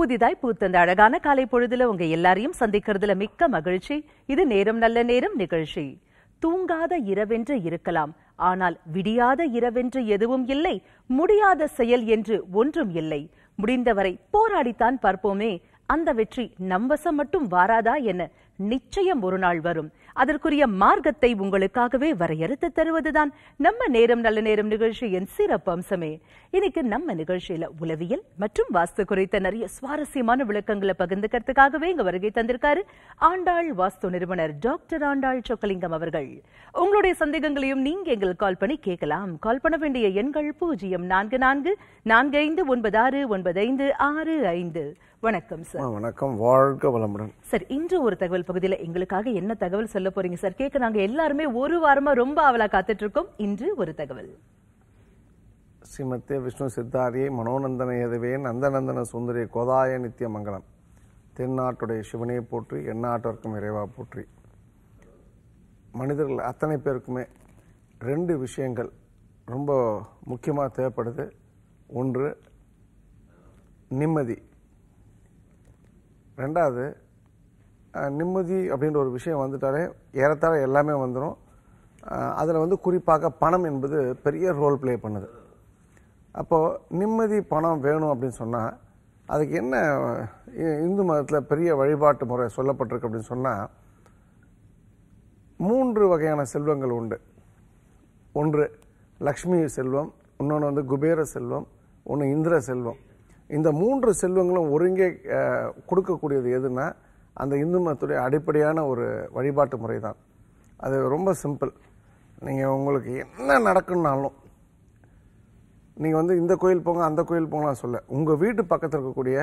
புதிதாய் பூத்தந்த அழகான காலை பொழுதுல உங்க எல்லாரையும் சந்திக்கிறதுல மிக்க மகிழ்ச்சி இது நேரம் நல்ல நேரம் நிகழ்ச்சி தூங்காத இரவென்று இருக்கலாம் ஆனால் விடியாத இரவென்று எதுவும் இல்லை முடியாத செயல் என்று ஒன்றும் இல்லை முடிந்தவரை போராடித்தான் பார்ப்போமே அந்த வெற்றி நம்வசம் மட்டும் வாராதா என நிச்சயம் ஒரு நாள் வரும் அதற்குரிய மார்க்கத்தை உங்களுக்காகவே வரையறுத்து தருவதுதான் நம்ம நேரம் நல்ல நேரம் நிகழ்ச்சியின் சிறப்பு அம்சமே இன்னைக்கு நம்ம நிகழ்ச்சியில உளவியல் மற்றும் வாஸ்து குறித்த நிறைய சுவாரஸ்யமான விளக்கங்களை பகிர்ந்துக்கிறதுக்காகவே இங்க வருகை தந்திருக்காரு ஆண்டாள் வாஸ்து நிறுவனர் டாக்டர் ஆண்டாள் சொக்கலிங்கம் அவர்கள் உங்களுடைய சந்தேகங்களையும் நீங்க எங்களுக்கு கால் பண்ணி கேட்கலாம் கால் பண்ண வேண்டிய எண்கள் பூஜ்ஜியம் நான்கு நான்கு நான்கு ஐந்து ஒன்பது ஆறு ஒன்பது ஐந்து ஆறு ஐந்து வணக்கம் சார் ஆ, வணக்கம் வாழ்க வளமுடன் சார் இன்று ஒரு தகவல் பகுதியில எங்களுக்காக என்ன தகவல் சொல்ல போறீங்க சார் கேட்க நாங்க எல்லாருமே ஒரு வாரமா ரொம்ப அவலா காத்துட்டு இருக்கோம் இன்று ஒரு தகவல் ஸ்ரீமத்தே விஷ்ணு சித்தாரியை மனோநந்தன எதவே நந்தநந்தன சுந்தரி கோதாய நித்திய மங்கலம் தென்னாட்டுடைய சிவனை போற்றி எந்நாட்டிற்கும் இறைவா போற்றி மனிதர்கள் அத்தனை பேருக்குமே ரெண்டு விஷயங்கள் ரொம்ப முக்கியமாக தேவைப்படுது ஒன்று நிம்மதி ரெண்டாவது அஹ், நிம்மதி அப்படின்ற ஒரு விஷயம் வந்துட்டாலே ஏறத்தாழ எல்லாமே வந்துடும் அதில் வந்து குறிப்பாக பணம் என்பது பெரிய ரோல் ப்ளே பண்ணுது அப்போது நிம்மதி பணம் வேணும் அப்படின்னு சொன்னால் அதுக்கு என்ன இ- இந்து மதத்தில் பெரிய வழிபாட்டு முறை சொல்லப்பட்டிருக்கு அப்படின்னு சொன்னால் மூன்று வகையான செல்வங்கள் உண்டு ஒன்று லக்ஷ்மி செல்வம் இன்னொன்று வந்து குபேர செல்வம் ஒன்று இந்திர செல்வம் இந்த மூன்று செல்வங்களும் ஒருங்கே அஹ், கொடுக்கக்கூடியது எதுனா அந்த இந்து மதத்துடைய அடிப்படையான ஒரு வழிபாட்டு முறை தான் அது ரொம்ப சிம்பிள் நீங்கள் உங்களுக்கு என்ன நடக்குன்னாலும் நீங்கள் வந்து இந்த கோயில் போங்க அந்த கோயில் போங்கலாம் சொல்ல உங்கள் வீட்டு பக்கத்தில் இருக்கக்கூடிய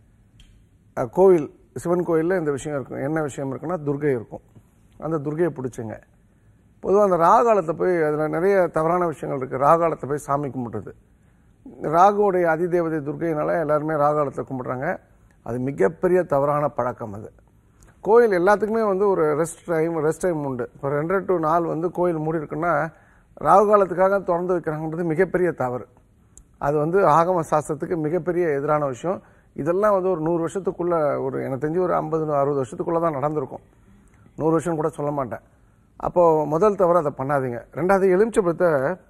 அஹ், கோவில் சிவன் கோயிலில் இந்த விஷயம் இருக்கும் என்ன விஷயம் இருக்குன்னா துர்கை இருக்கும் அந்த துர்கையை பிடிச்சுங்க பொதுவாக அந்த ராகாலத்தை போய் அதில் நிறைய தவறான விஷயங்கள் இருக்குது ராகாலத்தை போய் சாமி கும்பிட்றது ராகுவோடைய அதிதேவதை துர்கையினால எல்லாருமே ராகாலத்தை கும்பிட்றாங்க அது மிகப்பெரிய தவறான பழக்கம் அது கோயில் எல்லாத்துக்குமே வந்து ஒரு ரெஸ்ட் டைம் ரெஸ்ட் டைம் உண்டு இப்போ ரெண்டரை டு நாள் வந்து கோயில் மூடி இருக்குன்னா ராகு காலத்துக்காக திறந்து வைக்கிறாங்கன்றது மிகப்பெரிய தவறு அது வந்து ஆகம சாஸ்திரத்துக்கு மிகப்பெரிய எதிரான விஷயம் இதெல்லாம் வந்து ஒரு நூறு வருஷத்துக்குள்ள ஒரு எனக்கு தெரிஞ்சு ஒரு ஐம்பது அறுபது வருஷத்துக்குள்ள தான் நடந்திருக்கும் நூறு வருஷம் கூட சொல்ல மாட்டேன் அப்போது முதல் தவிர அதை பண்ணாதீங்க ரெண்டாவது எலுமிச்சபழத்தை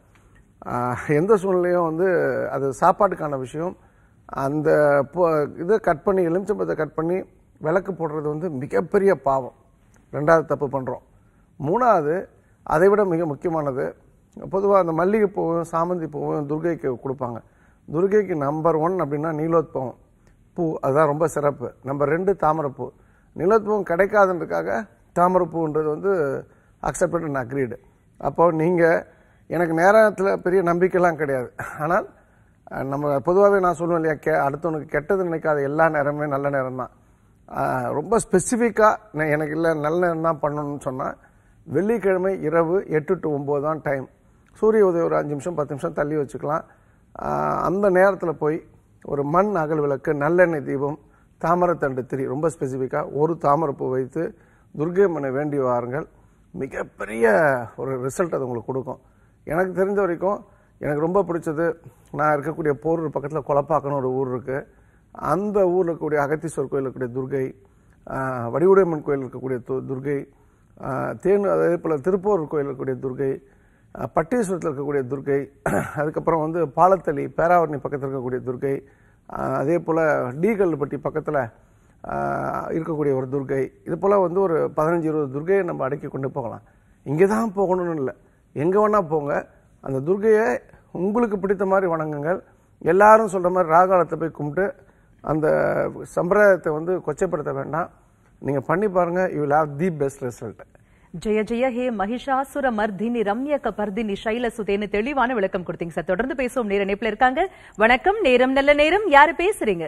ஆஹ், எந்த சூழ்நிலையும் வந்து அது சாப்பாட்டுக்கான விஷயம் அந்த பொ- இதை கட் பண்ணி எலுமிச்சம்பழத்தை கட் பண்ணி விளக்கு போடுறது வந்து மிகப்பெரிய பாவம் ரெண்டாவது தப்பு பண்ணுறோம் மூணாவது அதை விட மிக முக்கியமானது பொதுவாக அந்த மல்லிகைப்பூவும் சாமந்தி பூவும் துர்கைக்கு கொடுப்பாங்க துர்கைக்கு நம்பர் ஒன் அப்படின்னா நீலோத்பவம் பூ அதுதான் ரொம்ப சிறப்பு நம்பர் ரெண்டு தாமரைப்பூ நீலோத்பவம் கிடைக்காதுன்றதுக்காக தாமரைப்பூன்றது வந்து அக்செப்டட் அண்ட் அக்ரீடு அப்போ நீங்கள் எனக்கு நேரத்தில் பெரிய நம்பிக்கைலாம் கிடையாது ஆனால் அஹ், நம்ம பொதுவாகவே நான் சொல்லுவேன் இல்லையா கெ அடுத்தவனுக்கு கெட்டது நினைக்காத எல்லா நேரமே நல்ல நேரம் தான் ரொம்ப ஸ்பெசிஃபிக்காக எனக்கு இல்லை நல்ல நேரம் தான் பண்ணணும்னு சொன்னால் வெள்ளிக்கிழமை இரவு எட்டு டு ஒம்பது தான் டைம் சூரிய உதயம் ஒரு அஞ்சு நிமிஷம் பத்து நிமிஷம் தள்ளி வச்சுக்கலாம் ஆஹ் அந்த நேரத்தில் போய் ஒரு மண் அகல் விளக்கு நல்லெண்ணெய் தீபம் தாமரைத்தண்டு திரி ரொம்ப ஸ்பெசிஃபிக்காக ஒரு தாமரைப்பூ வைத்து துர்கை மனை வேண்டி வாருங்கள் மிகப்பெரிய ஒரு ரிசல்ட் அது உங்களுக்கு கொடுக்கும் எனக்கு தெரிஞ்ச வரைக்கும் எனக்கு ரொம்ப பிடிச்சது நான் இருக்கக்கூடிய போரூர் பக்கத்தில் கொலப்பாக்கன்னு ஒரு ஊர் இருக்குது அந்த ஊரில் இருக்கக்கூடிய அகத்தீஸ்வரர் கோயில் இருக்கக்கூடிய துர்கை ஆஹ் வடிவுடையம்மன் கோயில் இருக்கக்கூடிய து- துர்கை ஆஹ் தேனு அதே போல் திருப்பூர் கோயில் இருக்கக்கூடிய துர்கை ஆஹ் பட்டீஸ்வரத்தில் இருக்கக்கூடிய துர்கை அதுக்கப்புறம் வந்து பாலத்தளி பேராவரணி பக்கத்தில் இருக்கக்கூடிய துர்கை ஆஹ் அதே போல் டீகல்பட்டி பக்கத்தில் இருக்கக்கூடிய ஒரு துர்கை இது போல் வந்து ஒரு பதினஞ்சு இருபது துர்கையை நம்ம அடக்கி கொண்டு போகலாம் இங்கே தான் போகணும்னு இல்லை எங்கே வேணால் போங்க அந்த துர்கையை உங்களுக்கு பிடித்த மாதிரி வணங்குங்கள் எல்லாரும் சொல்கிற மாதிரி ராகாலத்தை போய் கும்பிட்டு அந்த சம்பிரதாயத்தை வந்து கொச்சைப்படுத்த வேண்டாம் நீங்கள் பண்ணி பாருங்கள் you will have the best result ஜெய ஜெய ஹே மகிஷாசுர மர்தினி ரம்ய கபர்தினி சைல சுதேன்னு தெளிவான விளக்கம் கொடுத்தீங்க சார் தொடர்ந்து பேசுவோம் நேர இணைப்புல இருக்காங்க வணக்கம் நேரம் நல்ல நேரம் யாரு பேசுறீங்க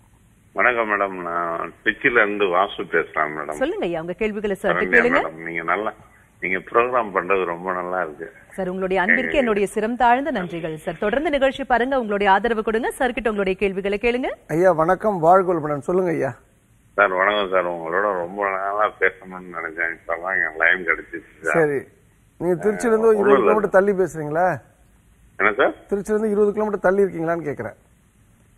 வணக்கம் மேடம் நான் திருச்சியில இருந்து வாசு பேசுறேன் மேடம் சொல்லுங்க ஐயா உங்க கேள்விகளை சார் சரண்யா கேளுங்க மேடம் நீங்க நல்லா நீங்க ப்ரோக்ராம் பண்றது ரொம்ப நல்லா இருக்கு சார் உங்களுடைய அன்பிற்கு என்னுடைய சிரம் தாழ்ந்த நன்றிகள் சார் தொடர்ந்து நிகழ்ச்சி பாருங்க உங்களுடைய ஆதரவு கொடுங்க சார் கிட்ட உங்களுடைய கேள்விகளை கேளுங்க ஐயா வணக்கம் வாழ்கொள்படன் சொல்லுங்க ஐயா சார் வணக்கம் சார் உங்களோட ரொம்ப நாளா பேசணும்னு நினைச்சேன் இப்பதான் என் லைன் கிடைச்சிச்சு சார் சரி நீங்க திருச்சியிலேருந்து இருபது ஒண்ணும் இல்ல. கிலோமீட்டர் தள்ளி பேசுறீங்களா என்ன சார் திருச்சியிலேருந்து இருபது கிலோமீட்டர் தள்ளி இருக்கீங்களான்னு கேட்குறேன்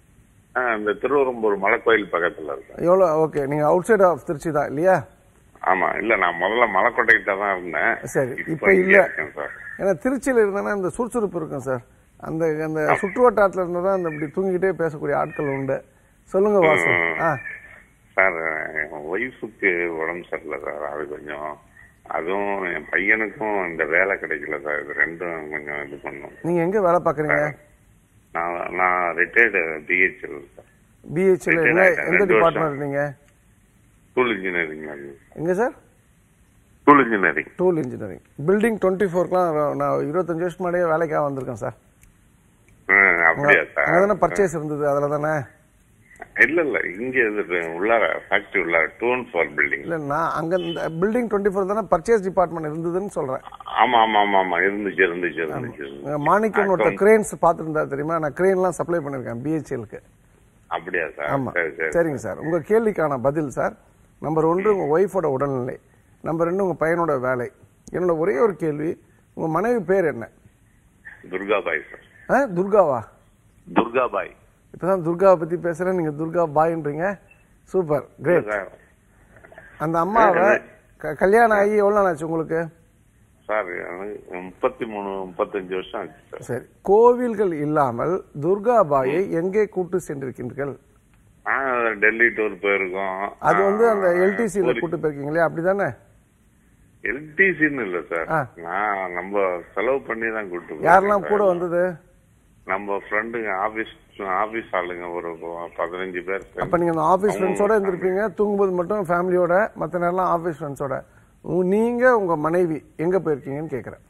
ஆ, இந்த திருவரம்பூர் மலைக்கோயில் பக்கத்துல இருக்கேன் எவ்வளோ ஓகே நீங்கள் அவுட் சைட் ஆஃப் திருச்சி தான் இல்லையா ஆமா இல்ல நான் முதல்ல மலைக்கோட்டைக்கிட்ட தான் இருந்தேன் சரி, இப்ப இப்ப இங்க இல்ல. இருக்கேன் சார் ஏன்னா திருச்சியில் இருந்தேன்னா இந்த சுறுசுறுப்பு இருக்கும் சார் அந்த அந்த சுற்று வட்டாரத்தில் இருந்தால் தான் அந்த இப்படி தூங்கிட்டே பேசக்கூடிய ஆட்கள் உண்டு சொல்லுங்க வாசு ஆ சார் என் ஒய்ஃபுக்கு உடம்பு சரியில்லை சார் அது கொஞ்சம் அதுவும் என் பையனுக்கும் இந்த வேலை கிடைக்கல சார் இது ரெண்டும் கொஞ்சம் இது பண்ணும் நீங்கள் எங்கே வேலை பார்க்குறீங்க நான் நான் ரிட்டையர்டு பிஹெச்எல் சார் பிஹெச்ல என்ன Retired எந்த ரெண்டு டிபார்ட்மெண்ட் வருஷம். இருந்தீங்க டூல் இன்ஜினியரிங் எங்கே sir tool engineering tool engineering building twenty ஃபோர்க்குலாம் நான் இருபத்தஞ்சு வருஷம் முன்னாடியே வேலைக்காக வந்திருக்கேன் சார் அப்படியா அங்கே தானே சார் பர்ச்சேஸ் இருந்தது அதில் தானே இல்ல இல்ல இங்க இது உள்ளார ஃபேக்டரி உள்ளார டூ அண்ட் ஃபோர் பில்டிங் இல்லை நான் அங்கே இந்த பில்டிங் டுவெண்ட்டி ஃபோர் தானே பர்ச்சேஸ் டிபார்ட்மெண்ட் இருந்ததுன்னு சொல்கிறேன் ஆமா ஆமா ஆமா ஆமா இருந்துச்சு இருந்துச்சு இருந்துச்சு இருந்துச்சு. மாணிக்கம் ஒருத்தர் கிரேன்ஸ் பார்த்துருந்தா தெரியுமா நான் கிரேன்லாம் சப்ளை பண்ணியிருக்கேன் பிஹெச்எலுக்கு அப்படியா சார் ஆமாம் சரி சரி சரிங்க சார் உங்கள் கேள்விக்கான பதில் சார் நம்பர் ஒன்று உங்கள் ஒய்ஃபோட உடல்நிலை நம்பர் ரெண்டு உங்கள் பையனோட வேலை என்னோட ஒரே ஒரு கேள்வி உங்கள் மனைவி பேர் என்ன துர்காபாய் சார் ஆ துர்காவா துர்காபாய் இப்பதான் துர்காவை பற்றி பேசுகிறேன் நீங்கள் துர்கா பாயின்றீங்க சூப்பர் கிரேட் சார் அந்த அம்மாவை க- கல்யாணம் ஆகி எவ்வளோ நாள் ஆச்சு உங்களுக்கு சார் எனக்கு முப்பத்தி மூணு முப்பத்தஞ்சு வருஷம் ஆச்சு சார் சரி கோவில்கள் இல்லாமல் துர்காபாயை எங்கே கூட்டு சென்றிருக்கின்றீர்கள் நாங்க டெல்லி டூர் போயிருக்கோம் அது வந்து அந்த எல்டிசியில் கூட்டு போயிருக்கீங்களே அப்படிதானே எல்டிசின்னு இல்ல சார் ஆ. நான் நம்ம செலவு பண்ணி தான் கூட்டு போயிருக்கேன் யாரெல்லாம் சார். கூட வந்தது நம்ம ஃப்ரெண்டுங்க ஆபீஸ் ஆபீஸ் ஆளுங்க ஒரு பதினஞ்சு பேர் சேர்ந்து. அப்ப நீங்க அந்த ஆபீஸ் ஃப்ரெண்ட்ஸோட இருந்திருப்பீங்க தூங்கும்போது மட்டும் ஃபேமிலியோட மற்ற நேரம்லாம் ஆபீஸ் ஃப்ரெண்ட்ஸோட நீங்க உங்க மனைவி எங்க போயிருக்கீங்கன்னு கேக்குறேன்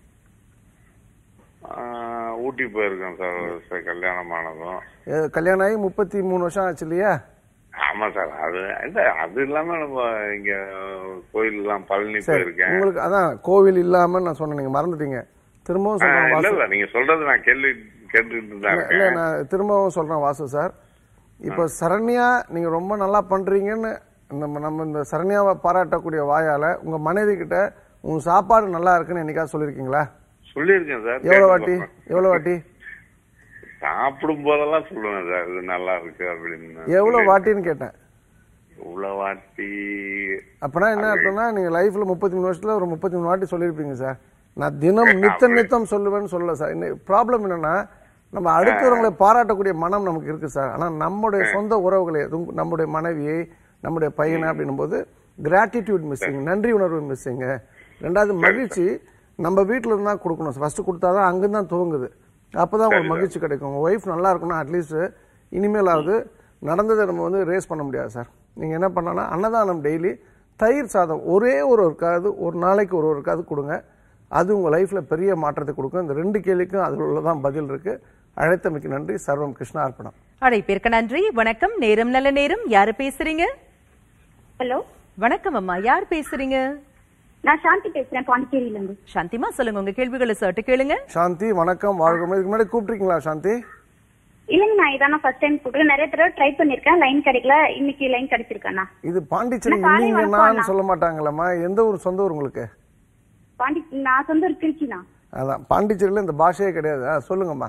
ஆ, ஊட்டி போயிருக்கேன் சார் சார் கல்யாணம் ஆனதும் எ, கல்யாணம் ஆகி முப்பத்தி மூணு வருஷம் ஆச்சு இல்லையா ஆமா சார் அது இல்ல அது இல்லாம நம்ம இங்க கோயில் எல்லாம் பழனி சரி போயிருக்கேன் உங்களுக்கு அதான் கோவில் இல்லாம நான் சொன்னேன் நீங்க மறந்துட்டீங்க திரும்பவும் ஆ, சொல்றேன் இல்ல வாசு இல்ல நீங்க சொல்றது நான் கேள்வி கேட்டுட்டு தான் இல்ல இருக்கேன் நான் திரும்பவும் சொல்றேன் வாசு சார் இப்போ சரண்யா நீங்க ரொம்ப நல்லா பண்றீங்கன்னு நம்ம நம்ம இந்த சரண்யாவை பாராட்டக்கூடிய வாயால உங்க மனைவி கிட்ட உங்க சாப்பாடு நல்லா இருக்குன்னு என்னைக்காவது சொல்லியிருக்கீங்களா சொல்லியிருக்கேன் சார் எவ்வளவு வாட்டி எவ்வளவு வாட்டி சாப்பிடும் போதெல்லாம் சொல்லுவேன் சார் இது நல்லா இருக்கு அப்படின்னு எவ்வளவு வாட்டின்னு கேட்டேன் இவ்வளவு வாட்டி அப்பனா என்ன அர்த்தம்னா நீங்க லைஃப்ல முப்பத்தி மூணு வருஷத்துல ஒரு முப்பத்தி மூணு வாட்டி சொல்லியிருப்பீங்க சார் நான் தினம் நித்தம் நித்தம் சொல்லுவேன்னு சொல்லல சார் என்ன ப்ராப்ளம் என்னன்னா நம்ம அடுத்தவர்களை பாராட்டக்கூடிய மனம் நமக்கு இருக்கு சார் ஆனா நம்முடைய சொந்த உறவுகளை அதுவும் நம்முடைய மனைவியை நம்முடைய பையனை அப்படின்னும் போது கிராட்டிடியூட் மிஸ்ஸிங் நன்றி உணர்வு மிஸ்ஸிங்க ரெண்டாவது மகிழ்ச்சி நம்ம வீட்டில் இருந்தா கொடுக்கணும் ஃபர்ஸ்ட் கொடுத்தாதான் அங்கிருந்து தான் துவங்குது அப்பதான் ஒரு மகிழ்ச்சி கிடைக்கும் உங்க ஒய்ஃப் நல்லா இருக்கணும் அட்லீஸ்ட் இனிமேலாவது நடந்ததை நம்ம வந்து ரேஸ் பண்ண முடியாது சார் நீங்க என்ன பண்ணலாம் அன்னதானம் டெய்லி தயிர் சாதம் ஒரே ஒரு ஒருக்காவது ஒரு நாளைக்கு ஒரு ஒருக்காவது கொடுங்க அது உங்க லைஃப்ல பெரிய மாற்றத்தை கொடுக்கும் இந்த ரெண்டு கேள்விக்கும் அதில் உள்ளதான் பதில் இருக்கு அழைத்தமைக்கு நன்றி சர்வம் கிருஷ்ணா அர்ப்பணம் அழைப்பிற்கு நன்றி வணக்கம் நேரம் நல்ல நேரம் யாரு பேசுறீங்க ஹலோ வணக்கம் அம்மா யார் பேசுறீங்க நான் சாந்தி பேசுறேன் பாண்டிச்சேரியில இருந்து சாந்திமா சொல்லுங்க உங்க கேள்விகளை சட்டு கேளுங்க சாந்தி வணக்கம் வாழ்க்கை இதுக்கு முன்னாடி கூப்பிட்டுருக்கீங்களா சாந்தி இல்லைங்க நான் இதான் ஃபர்ஸ்ட் டைம் கூப்பிட்டு நிறைய தடவை ட்ரை பண்ணிருக்கேன் லைன் கிடைக்கல இன்னைக்கு லைன் கிடைச்சிருக்கேண்ணா இது பாண்டிச்சேரி அண்ணா, காலை இல்லைங்கன்னு வணக்கம் சொல்ல மாட்டாங்களம்மா எந்த ஊர் சொந்த ஊர் உங்களுக்கு பாண்டி நான் சொந்த ஒரு திருச்சிண்ணா அதான் பாண்டிச்சேரியில இந்த பாஷையே கிடையாது ஆ, சொல்லுங்கம்மா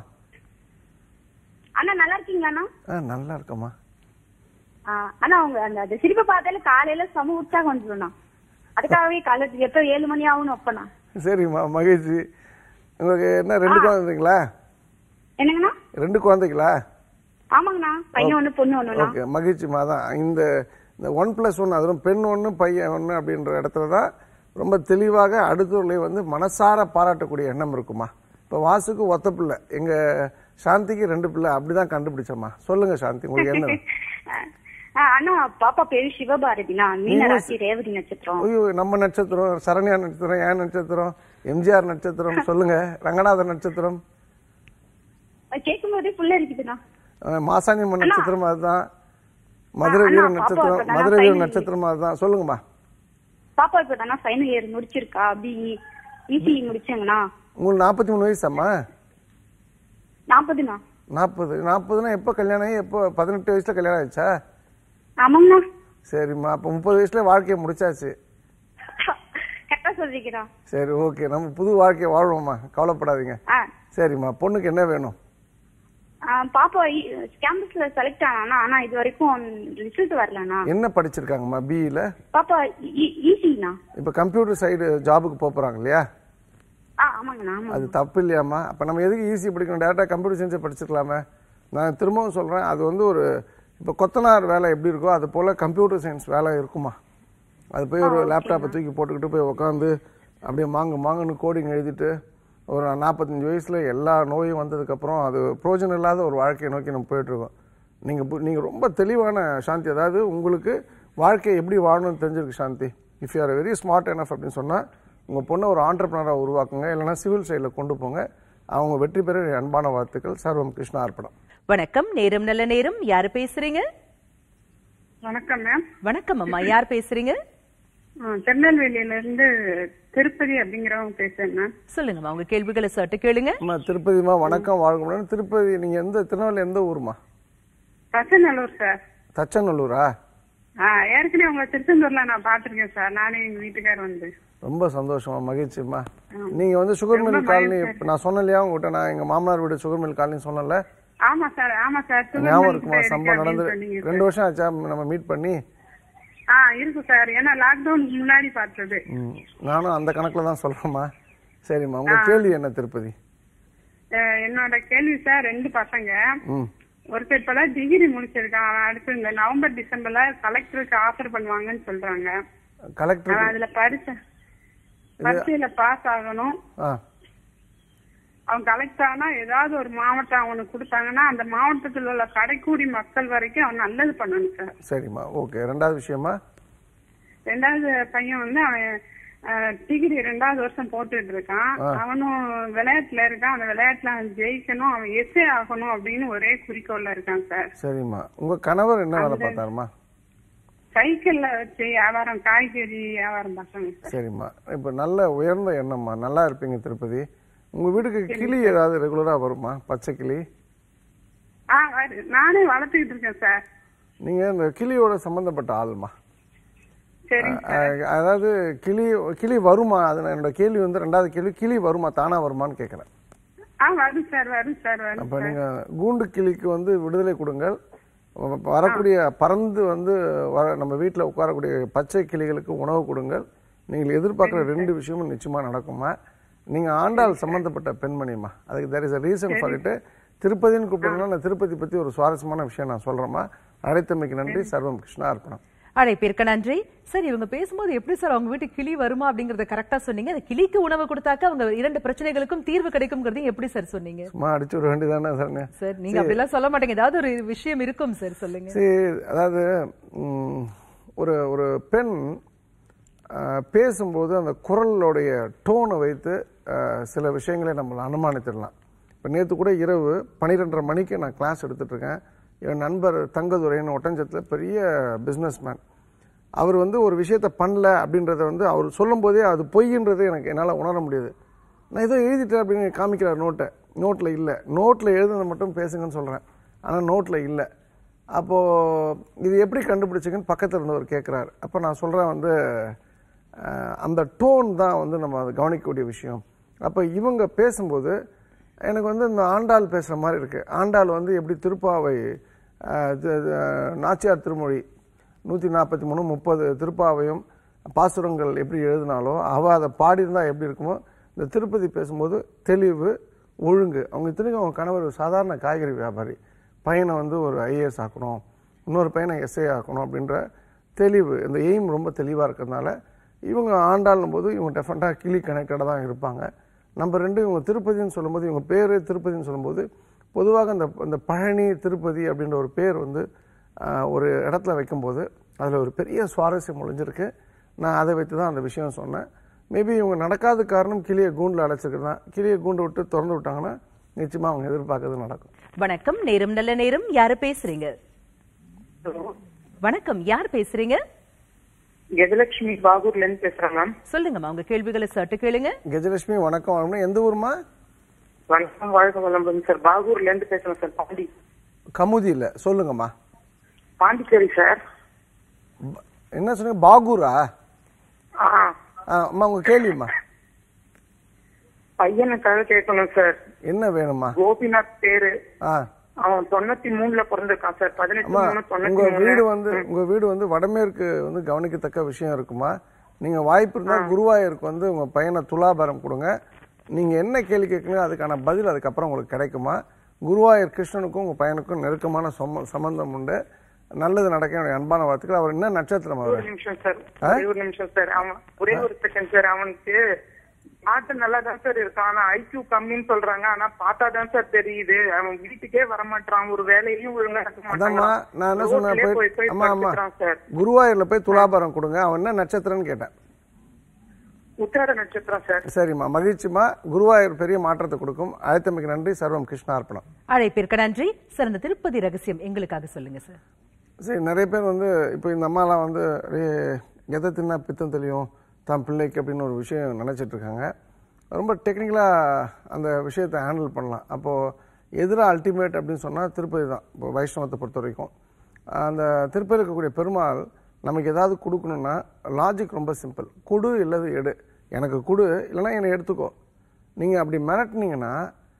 அண்ணா நல்லா இருக்கீங்களாண்ணா ஆ நல்லா இருக்கம்மா ஆ, அண்ணா அவங்க அந்த அந்த சிரிப்பை பார்த்தாலே காலையில சம உற்சாகம் வந்துடும்ண்ணா அதுக்காகவே காலேஜ் எப்போ ஏழு மணி ஆகும்னு வைப்பண்ணா சரிம்மா மகிழ்ச்சி உங்களுக்கு என்ன ரெண்டு குழந்தைங்களா என்னங்கண்ணா ரெண்டு குழந்தைங்களா ஆமாங்கண்ணா பையன் ஒண்ணு பொண்ணு ஒண்ணுண்ணா ஓகே மகிழ்ச்சிமா தான் இந்த இந்த ஒன் பிளஸ் ஒன் அதுவும் பெண் ஒன்று பையன் ஒன்று அப்படின்ற இடத்துல தான் ரொம்ப தெளிவாக அடுத்தவர்களை வந்து மனசார பாராட்டக்கூடிய எண்ணம் இருக்குமா இப்போ வாசுக்கு ஒத்த பிள்ளை எங்கள் சாந்திக்கு ரெண்டு பிள்ளை அப்படி தான் கண்டுபிடிச்சம்மா சொல்லுங்க சாந்தி உங்களுக்கு என்ன வேணும்? ஆ, அண்ணா பாப்பா பேரு சிவபாரதினா மீன ராசி ரேவதி நட்சத்திரம் ஐயோ நம்ம நட்சத்திரம் சரண்யா நட்சத்திரம் ஏன் நட்சத்திரம் எம்ஜிஆர் நட்சத்திரம் சொல்லுங்க ரங்கநாதர் நட்சத்திரம் கேட்கும் போதே புள்ள இருக்குதுண்ணா அஹ் மாசாணியம்மன் நட்சத்திரம் அதுதான் மதுரை அண்ணா, வீரன் பாப்பா நட்சத்திரம் இப்ப மதுரை நான் வீரன் final நட்சத்திரம் அதுதான் சொல்லுங்கம்மா பாப்பா இப்ப தானே ஃபைனல் இயர் முடிச்சிருக்கா அப்படி இசி முடிச்சாங்கண்ணா உங்களுக்கு நாற்பத்தி மூணு வயசாம்மா நாற்பதுண்ணா நாற்பது நாற்பதுனா எப்போ கல்யாணம் ஆகி எப்போ பதினெட்டு வயசுல கல்யாணம் ஆயிடுச்சா ஆமாங்கண்ணா சரிம்மா அப்போ முப்பது வயசுல வாழ்க்கையை முடிச்சாச்சு கரெக்டா சொல்லிக்கிறா சரி ஓகே நம்ம புது வாழ்க்கையை வாழ்வோம்மா கவலைப்படாதீங்க ஆ சரிம்மா பொண்ணுக்கு என்ன வேணும் ஆ, பாப்பா கேம்பஸ்ல செலக்ட் ஆனா ஆனா இது வரைக்கும் ரிசல்ட் வரலண்ணா என்ன படிச்சிருக்காங்கம்மா பிஇல பாப்பா ஈஸிண்ணா இப்போ கம்ப்யூட்டர் சைடு ஜாபுக்கு போகிறாங்க இல்லையா ஆ ஆமாங்கண்ணா ஆமா அது தப்பு இல்லையாம்மா அப்போ நம்ம எதுக்கு ஈஸி படிக்கணும் டேரெக்டாக கம்ப்யூட்டர் சயின்ஸை படிச்சிருக்கலாமே நான் திரும்பவும் சொல்கிறேன் அது வந்து ஒரு இப்போ கொத்தனார் வேலை எப்படி இருக்கோ அது போல் கம்ப்யூட்டர் சயின்ஸ் வேலை இருக்குமா அது போய் ஒரு லேப்டாப்பை தூக்கி போட்டுக்கிட்டு போய் உட்காந்து அப்படியே மாங்கு மாங்குன்னு கோடிங் எழுதிட்டு ஒரு நாற்பத்தஞ்சு வயசில் எல்லா நோயும் வந்ததுக்கப்புறம் அது பிரோஜனம் இல்லாத ஒரு வாழ்க்கையை நோக்கி நம்ம போயிட்டுருக்கோம் நீங்கள் நீங்கள் ரொம்ப தெளிவான சாந்தி அதாவது உங்களுக்கு வாழ்க்கையை எப்படி வாழணும்னு தெரிஞ்சிருக்கு Shanti if you are very smart enough அப்படின்னு சொன்னால் உங்கள் பொண்ணை ஒரு ஆண்டர்பனராக உருவாக்குங்க இல்லைன்னா சிவில் சைடில் கொண்டு போங்க அவங்க வெற்றி பெற என் அன்பான வாழ்த்துக்கள் சர்வம் கிருஷ்ணா அர்ப்பணம் வணக்கம் நேரம் நல்ல நேரம் யாரு பேசுறீங்க வணக்கம் மேம் வணக்கம் அம்மா யார் பேசுறீங்க திருநெல்வேலியில இருந்து திருப்பதி அப்படிங்கிறவங்க பேசுறேன் மேம் சொல்லுங்கம்மா உங்க கேள்விகளை சட்டு கேளுங்க அம்மா திருப்பதிமா வணக்கம் வாழ்க்கை திருப்பதி நீங்கள் எந்த திருநெல்வேலி எந்த ஊருமா பசநல்லூர் சார் தச்சநல்லூரா ஆ ஏற்கனவே உங்களை திருச்செந்தூர்ல நான் பாத்திருக்கேன் சார் நானே எங்க வீட்டுக்கார் வந்து ரொம்ப சந்தோஷமா மகிழ்ச்சிம்மா நீங்க வந்து சுகர் மில் காலனி இப்ப நான் சொன்னேன் இல்லையா உங்ககிட்ட நான் எங்க மாமனார் வீடு சுகர் மில் காலனி சொன்னேன்ல ஆமா சார் ஆமா சார் சுகர் ஞாபகம் மில் இருக்குமா கிட்ட சம்பவம் இருக்கு நடந்து அப்படின்னு சொன்னீங்க ரெண்டு வருஷம் ஆச்சா நம்ம மீட் பண்ணி ஆ இருக்கு சார் ஏன்னா லாக்டவுனுக்கு முன்னாடி பார்த்தது ம், நானும் அந்த கணக்குல தான் சொல்றேம்மா சரிம்மா உங்க கேள்வி என்ன திருப்பதி அஹ், என்னோட கேள்வி சார் ரெண்டு பசங்க ம் ஒருத்தர் இப்பதான் டிகிரி முடிச்சிருக்கான் அவன் அடுத்து இந்த நவம்பர் டிசம்பர்ல கலெக்டருக்கு ஆஃபர் பண்ணுவாங்கன்னு சொல்றாங்க கலெக்டர் அவன் அதுல பரிசை பரீட்சையில பாஸ் ஆகணும் ஆ அவன் கலெக்ட் ஆனா ஏதாவது ஒரு மாவட்டம் அவனுக்கு கொடுத்தாங்கன்னா அந்த மாவட்டத்தில் உள்ள கடைக்கூடி மக்கள் வரைக்கும் அவன் நல்லது பண்ணணும் சார் சரிம்மா ஓகே ரெண்டாவது விஷயமா ரெண்டாவது பையன் வந்து அவன் டிகிரி ரெண்டாவது வருஷம் போட்டுட்டு இருக்கான் அவனும் விளையாட்டுல இருக்கான் அந்த விளையாட்டுல அவன் ஜெயிக்கணும் அவன் எஸ்ஏ ஆகணும் அப்படின்னு ஒரே குறிக்கோள்ல இருக்கான் சார் சரிம்மா உங்க கணவர் என்ன வேலை பார்த்தாருமா சைக்கிள்ல வச்சு வியாபாரம் காய்கறி வியாபாரம் பார்த்தாங்க சார் சரிம்மா இப்போ நல்ல உயர்ந்த எண்ணம்மா நல்லா இருப்பீங்க திருப்பதி உங்க வீட்டுக்கு கிளி ஏதாவது ரெகுலரா வருமா பச்சை கிளி ஆ வரு- நானே வளர்த்துக்கிட்டு இருக்கேன் சார் நீங்க இந்த கிளியோட சம்பந்தப்பட்ட ஆள்மா சரிங்க அஹ், அதாவது கிளி கிளி வருமா அது நான் என்னோட கேள்வி வந்து ரெண்டாவது கேள்வி கிளி வருமா தானா வருமான்னு கேட்கறேன் ஆ வரும் சார் வரும் சார் வரும் அப்ப நீங்க கூண்டு கிளிக்கு வந்து விடுதலை கொடுங்கள் வ- வரக்கூடிய பறந்து வந்து வர நம்ம வீட்டில் உட்காரக்கூடிய பச்சை கிளிகளுக்கு உணவு கொடுங்கள் நீங்கள் எதிர்பார்க்குற ரெண்டு விஷயமும் நிச்சயமா நடக்குமா நீங்க ஆண்டாள் சம்பந்தப்பட்ட பெண்மணிமா அதுக்கு there is a reason for it திருப்பதின்னு கூப்பிட்டீங்கன்னா நான் திருப்பதி பத்தி ஒரு சுவாரஸ்யமான விஷயம் நான் சொல்றேம்மா அழைத்தமைக்கு நன்றி சர்வம் கிருஷ்ணா அர்ப்பணம் அழைப்பிற்கு நன்றி சார் இவங்க பேசும்போது எப்படி சார் அவங்க வீட்டு கிளி வருமா அப்படிங்கறத கரெக்டா சொன்னீங்க அந்த கிளிக்கு உணவு கொடுத்தாக்க அவங்க இரண்டு பிரச்சனைகளுக்கும் தீர்வு கிடைக்கும்ங்கிறதையும் எப்படி சார் சொன்னீங்க சும்மா அடிச்சு விட வேண்டியதானே சார் சார் நீங்க அப்படிலாம் சொல்ல மாட்டீங்க ஏதாவது ஒரு விஷயம் இருக்கும் சார் சொல்லுங்க சரி அதாவது ம், ஒரு ஒரு பெண் அஹ், பேசும்போது அந்த குரலுடைய டோனை வைத்து அஹ், சில விஷயங்களை நம்ம அனுமானித்திடலாம் இப்போ நேற்று கூட இரவு பன்னிரெண்டரை மணிக்கு நான் கிளாஸ் எடுத்துட்டு இருக்கேன் என் நண்பர் தங்கதுரைன்னு ஒட்டஞ்சத்தில் பெரிய பிஸ்னஸ்மேன் அவர் வந்து ஒரு விஷயத்த பண்ணல அப்படின்றத வந்து அவர் சொல்லும்போதே அது பொய்ன்றது எனக்கு என்னால் உணர முடியுது நான் ஏதோ எழுதிட்டேன் அப்படின்னு காமிக்கிறார் நோட்டை நோட்டில் இல்லை நோட்டில் எழுதுனதை மட்டும் பேசுங்கன்னு சொல்கிறேன் ஆனால் நோட்டில் இல்லை அப்போது இது எப்படி கண்டுபிடிச்சிங்கன்னு பக்கத்தில் இருந்தவர் கேட்குறாரு அப்போ நான் சொல்கிறேன் வந்து அஹ், அந்த டோன் தான் வந்து நம்ம அதை கவனிக்கக்கூடிய விஷயம் அப்போ இவங்க பேசும்போது எனக்கு வந்து இந்த ஆண்டாள் பேசுகிற மாதிரி இருக்குது ஆண்டாள் வந்து எப்படி திருப்பாவை அஹ், இது- இது, நாச்சியார் திருமொழி நூற்றி நாற்பத்தி மூணு முப்பது திருப்பாவையும் பாசுரங்கள் எப்படி எழுதினாலோ அவள் அதை பாடியிருந்தா எப்படி இருக்குமோ இந்த திருப்பதி பேசும்போது தெளிவு ஒழுங்கு அவங்க இத்தனைக்கும் அவங்க கணவர் ஒரு சாதாரண காய்கறி வியாபாரி பையனை வந்து ஒரு ஐஏஎஸ் ஆக்கணும் இன்னொரு பையனை எஸ்ஏ ஆக்கணும் அப்படின்ற தெளிவு இந்த எய்ம் ரொம்ப தெளிவாக இருக்கிறதுனால இவங்க ஆண்டாளும் போது இவங்க டெஃபரெண்ட்டாக கிளி கனெக்டடாக தான் இருப்பாங்க நம்பர் ரெண்டு இவங்க திருப்பதின்னு சொல்லும்போது இவங்க பேர் திருப்பதின்னு சொல்லும்போது பொதுவாக இந்த இந்த பழனி திருப்பதி அப்படின்ற ஒரு பேர் வந்து ஆஹ், ஒரு இடத்துல வைக்கும்போது அதில் ஒரு பெரிய சுவாரஸ்யம் ஒளிஞ்சிருக்கு நான் அதை வைத்து தான் அந்த விஷயம் சொன்னேன் மேபி இவங்க நடக்காத காரணம் கிளியை கூண்டில் அடைச்சிருக்கு தான் கிளியை கூண்டு விட்டு திறந்து விட்டாங்கன்னா நிச்சயமாக அவங்க எதிர்பார்க்கறது நடக்கும் வணக்கம் நேரம் நல்ல நேரம் யாரு பேசுறீங்க வணக்கம் யார் பேசுறீங்க கஜலட்சுமி பாகூர்ல இருந்து பேசுறேன் மேம் சொல்லுங்கம்மா உங்க கேள்விகளை சட்டு கேளுங்க கஜலட்சுமி வணக்கம் வணக்கம் எந்த ஊர்மா வணக்கம் வாழ்க வளம்புங்க சார் பாகூர்ல இருந்து பேசுறேன் சார் பாண்டி கமுதி இல்லை சொல்லுங்கம்மா பாண்டிச்சேரி சார் ப- என்ன சொன்னீங்க பாகூரா ஆ ஆ, அம்மா உங்க கேள்விம்மா பையனுக்காக கேட்கணும் சார் என்ன வேணும்மா கோபிநாத் பேரு ஆ அவன் தொண்ணூத்தி மூணுல பிறந்திருக்கான் சார் பதினெட்டு அம்மா மூணு தொண்ணூத்தி உங்க மூணு வீடு வந்து உங்க வீடு வந்து வடமேற்கு வந்து கவனிக்கத்தக்க விஷயம் இருக்குமா நீங்க வாய்ப்பு இருந்தா குருவாயூருக்கு வந்து உங்க பையனை துலாபாரம் கொடுங்க நீங்க என்ன கேள்வி கேட்குறீங்க அதுக்கான பதில் அதுக்கப்புறம் உங்களுக்கு கிடைக்குமா குருவாயூர் கிருஷ்ணனுக்கும் உங்க பையனுக்கும் நெருக்கமான சம்ம- சம்பந்தம் உண்டு நல்லது நடக்க என்னுடைய அன்பான வாழ்த்துக்கள் அவர் என்ன நட்சத்திரம் ஒரு அவர் நிமிஷம் சார் ஒரே ஒரு நிமிஷம் சார் அவன் ஒரே ஒரு செகண்ட் சார் அவனுக்கு பாட்டு நல்லா தான் சார் இருக்கான் ஆனா ஐக்யூ கம்மின்னு சொல்றாங்க ஆனா பார்த்தா தான் சார் தெரியுது அவன் வீட்டுக்கே வரமாட்டான் ஒரு வேலையிலும் ஒழுங்கா இருக்க அதாம்மா மாட்டான் நான் என்ன சொன்னேன் ரோட்லயே போய் போய் போய் அம்மா அம்மா படுத்துக்கிறான் சார் குருவாயூர்ல போய் துலாபாரம் கொடுங்க அவன் என்ன நட்சத்திரம்னு கேட்டேன் உத்தார நட்சத்திரம் சார் சரிம்மா மகிழ்ச்சிமா குருவாயூர் பெரிய மாற்றத்தை கொடுக்கும் அழைத்தமைக்கு நன்றி சர்வம் கிருஷ்ணார்ப்பணம் அழைப்பிற்கு நன்றி சார் அந்த திருப்பதி ரகசியம் எங்களுக்காக சொல்லுங்க சார் சரி நிறைய பேர் வந்து இப்போ இந்த அம்மாலாம் வந்து "ஏய், எதை தின்னா பித்தம் தெளியும் தான் பிள்ளைக்கு அப்படின்னு ஒரு விஷயம் நினைச்சிட்டு இருக்காங்க ரொம்ப டெக்னிக்கலாக அந்த விஷயத்தை ஹேண்டில் பண்ணலாம் அப்போது எதிராக அல்டிமேட் அப்படின்னு சொன்னால் திருப்பதி தான் இப்போ வைஷ்ணவத்தை பொறுத்த வரைக்கும் அந்த திருப்பதி இருக்கக்கூடிய பெருமாள் நமக்கு ஏதாவது கொடுக்கணும்னா லாஜிக் ரொம்ப சிம்பிள் கொடு இல்லது எடு எனக்கு கொடு இல்லைன்னா என்னை எடுத்துக்கோ நீங்கள் அப்படி மிரட்டினீங்கன்னா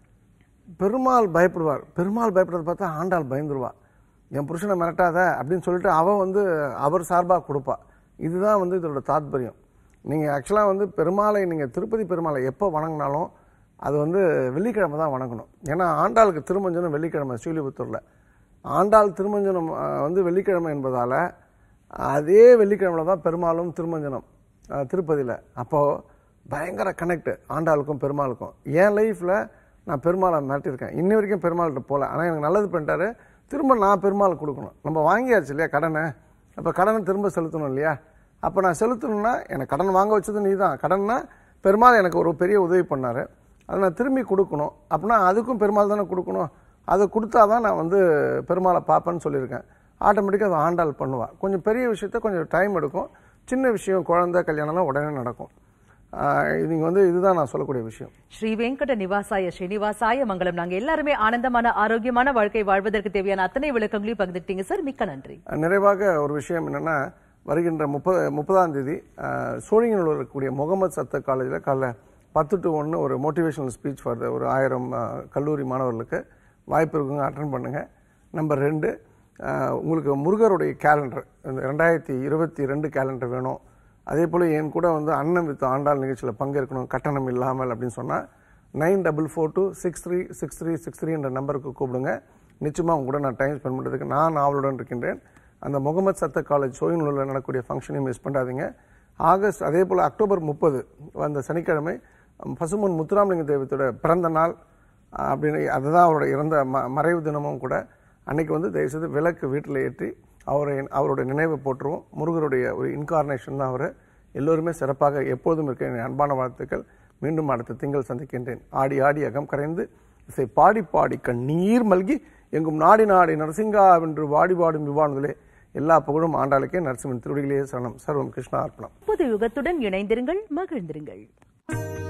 பெருமாள் பயப்படுவார் பெருமாள் பயப்படுறத பார்த்தா ஆண்டாள் பயந்துருவா என் புருஷனை மிரட்டாத அப்படின்னு சொல்லிட்டு அவன் வந்து அவர் சார்பாக கொடுப்பா இதுதான் வந்து இதோட தாத்பரியம் நீங்கள் ஆக்சுவலாக வந்து பெருமாளை நீங்கள் திருப்பதி பெருமாளை எப்போ வணங்கினாலும் அது வந்து வெள்ளிக்கிழமை தான் வணங்கணும் ஏன்னா ஆண்டாளுக்கு திருமஞ்சனம் வெள்ளிக்கிழமை ஸ்ரீலிபுத்தூரில் ஆண்டாள் திருமஞ்சனம் அஹ், வந்து வெள்ளிக்கிழமை என்பதால் அதே வெள்ளிக்கிழமையில தான் பெருமாளும் திருமஞ்சனம் அஹ், திருப்பதியில் அப்போது பயங்கர கனெக்ட் ஆண்டாளுக்கும் பெருமாளுக்கும் என் லைஃப்பில் நான் பெருமாளை மிரட்டியிருக்கேன் இன்னி வரைக்கும் பெருமாள்கிட்ட போகல ஆனால் எனக்கு நல்லது பண்ணிட்டாரு திரும்ப நான் பெருமாள் கொடுக்கணும் நம்ம வாங்கியாச்சு இல்லையா கடனை அப்போ கடனை திரும்ப செலுத்தணும் இல்லையா அப்போ நான் செலுத்தணும்னா எனக்கு கடன் வாங்க வச்சது நீ தான் கடன்னா பெருமாள் எனக்கு ஒரு பெரிய உதவி பண்ணார் அதை நான் திரும்பி கொடுக்கணும் அப்படின்னா அதுக்கும் பெருமாள் தானே கொடுக்கணும் அதை கொடுத்தா தான் நான் வந்து பெருமாளை பார்ப்பேன்னு சொல்லியிருக்கேன் ஆட்டோமேட்டிக்காக அதை ஆண்டாள் பண்ணுவாள் கொஞ்சம் பெரிய விஷயத்த கொஞ்சம் டைம் எடுக்கும் சின்ன விஷயம் குழந்தை கல்யாணம்லாம் உடனே நடக்கும் நீங்கள் வந்து இதுதான் நான் சொல்லக்கூடிய விஷயம் ஸ்ரீ வெங்கட நிவாசாய ஸ்ரீனிவாசாய மங்களம் நாங்க எல்லாருமே ஆனந்தமான ஆரோக்கியமான வாழ்க்கை வாழ்வதற்கு தேவையான அத்தனை விளக்கங்களையும் பகிர்ந்துட்டீங்க சார் மிக்க நன்றி நிறைவாக ஒரு விஷயம் என்னன்னா வருகின்ற முப்பது முப்பதாம் தேதி அஹ், சோழிங்கநல்லூர் இருக்கக்கூடிய முகமது சத்த காலேஜில் காலைல பத்து டு ஒன்று ஒரு மோட்டிவேஷனல் ஸ்பீச் ஃபார் ஒரு ஆயிரம் அஹ், கல்லூரி மாணவர்களுக்கு வாய்ப்பு இருக்குங்க அட்டன் பண்ணுங்க நம்பர் ரெண்டு அஹ், உங்களுக்கு முருகருடைய கேலண்டர் இந்த ரெண்டாயிரத்தி இருபத்தி ரெண்டு கேலண்டர் வேணும் அதே போல் என் கூட வந்து அண்ணன் வித் ஆண்டாள் நிகழ்ச்சியில் பங்கேற்கணும் கட்டணம் இல்லாமல் அப்படின்னு சொன்னால் nine double four two six three six three six three என்ற நம்பருக்கு கூப்பிடுங்க நிச்சயமாக உங்க கூட நான் டைம் ஸ்பெண்ட் பண்ணுறதுக்கு நான் ஆவலுடன் இருக்கின்றேன் அந்த முகமது சத்த காலேஜ் சோயினூரில் நடக்கக்கூடிய ஃபங்க்ஷனையும் மிஸ் பண்ணாதீங்க ஆகஸ்ட் அதே போல் அக்டோபர் முப்பது அந்த சனிக்கிழமை அம், பசுமன் முத்துராமலிங்க தெய்வத்தோட பிறந்த நாள் அஹ், அப்படின்னு அதுதான் அவரோட இறந்த ம மறைவு தினமும் கூட அன்னைக்கு வந்து தயவுசெய்து விளக்கு வீட்டில் ஏற்றி அவரை அவருடைய நினைவை போற்றுவோம் முருகருடைய ஒரு இன்கார்னேஷன் தான் அவர் எல்லோருமே சிறப்பாக எப்போதும் இருக்க என் அன்பான வாழ்த்துக்கள் மீண்டும் அடுத்த திங்கள் சந்திக்கின்றேன் ஆடி ஆடி அகம் கரைந்து இசை பாடி பாடி கண்ணீர் மல்கி எங்கும் நாடி நாடி நரசிங்கா வென்று வாடி பாடும் விவானங்களே எல்லா புகழும் ஆண்டாளுக்கே நரசிம்மன் திருவடிகளே சரணம் சர்வம் கிருஷ்ணா அர்ப்பணம் புது யுகத்துடன் இணைந்திருங்கள் மகிழ்ந்திருங்கள்